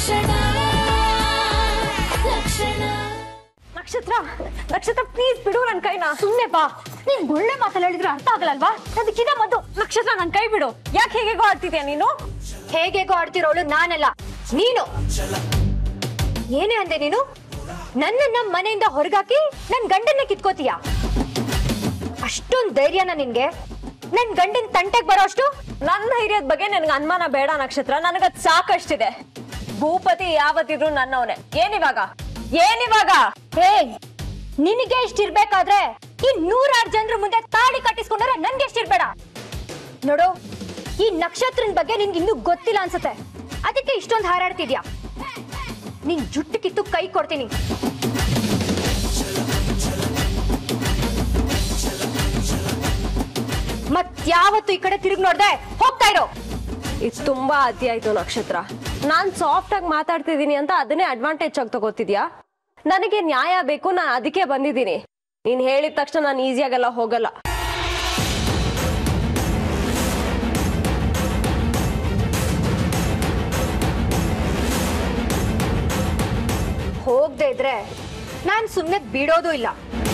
ಲಕ್ಷಣ ಲಕ್ಷಣ ನಕ್ಷತ್ರ ನಕ್ಷತ್ರ ಪ್ಲೀಸ್ ಬಿಡು ನನ್ ಕೈನ ಸುಮ್ನೆ ಬಾ ನೀನ್ ಒಳ್ಳೆ ಮಾತಲ್ಲಿ ಹೇಳಿದ್ರೆ ಅರ್ಥ ಆಗಲ್ಲಲ್ವಾ ಅದಕ್ಕಿದ ಮದ್ದು ನಕ್ಷತ್ರ ನನ್ ಕೈ ಬಿಡು ಯಾಕೆ ಹೇಗೆಗೋ ಆಡ್ತಿದ್ಯಾ ನೀನು ಹೇಗೆಗೋ ಆಡ್ತಿರೋಳು ನಾನಲ್ಲ ನೀನು ಏನೇ ಅಂದೆ ನೀನು ನನ್ನನ್ನ ಮನೆಯಿಂದ ಹೊರಗಾಕಿ ನನ್ ಗಂಡನ್ನ ಕಿತ್ಕೋತೀಯ ಅಷ್ಟೊಂದ್ ಧೈರ್ಯನ ನಿನ್ಗೆ ನನ್ ಗಂಡನ್ ತಂಟೆಗ್ ಬರೋ ಅಷ್ಟು ನನ್ನ ಧೈರ್ಯದ ಬಗ್ಗೆ ನನ್ಗೆ ಅನುಮಾನ ಬೇಡ ನಕ್ಷತ್ರ ನನಗದ್ ಸಾಕಷ್ಟಿದೆ ಭೂಪತಿ ಯಾವತ್ತಿದ್ರು ನನ್ನವನೇ ಏನಿವಾಗ ಏನಿವಾಗ ಹೇ ನಿನಗೆ ಇಷ್ಟಿರ್ಬೇಕಾದ್ರೆ ಈ ನೂರಾರು ಜನರ ಮುಂದೆ ತಾಳಿ ಕಟ್ಟಿಸ್ಕೊಂಡ್ರೆ ನನ್ಗೆ ಎಷ್ಟಿರ್ಬೇಡ ನೋಡು ಈ ನಕ್ಷತ್ರನ ಬಗ್ಗೆ ನಿನ್ಗೆ ಇನ್ನೂ ಗೊತ್ತಿಲ್ಲ ಅನ್ಸುತ್ತೆ ಅದಕ್ಕೆ ಇಷ್ಟೊಂದು ಹಾರಾಡ್ತಿದ್ಯಾ ನಿನ್ ಜುಟ್ಟು ಕಿತ್ತು ಕೈ ಕೊಡ್ತೀನಿ ಮತ್ಯಾವತ್ತು ಈ ಕಡೆ ತಿರುಗಿ ನೋಡ್ದೆ ಹೋಗ್ತಾ ಇರೋ ಇದು ತುಂಬಾ ಅತಿ ಆಯ್ತು ನಕ್ಷತ್ರ ನಾನ್ ಸಾಫ್ಟ್ ಆಗಿ ಮಾತಾಡ್ತಿದ್ದೀನಿ ಅಂತ ಅದನ್ನೇ ಅಡ್ವಾಂಟೇಜ್ ಆಗಿ ತಗೋತಿದ್ಯಾ ನನಗೆ ನ್ಯಾಯ ಬೇಕು ನಾನು ಅದಕ್ಕೆ ಬಂದಿದ್ದೀನಿ ನೀನ್ ಹೇಳಿದ ತಕ್ಷಣ ನಾನು ಈಸಿಯಾಗೆಲ್ಲ ಹೋಗಲ್ಲ ಹೋಗದೆ ಇದ್ರೆ ನಾನ್ ಸುಮ್ನೆ ಬಿಡೋದು ಇಲ್ಲ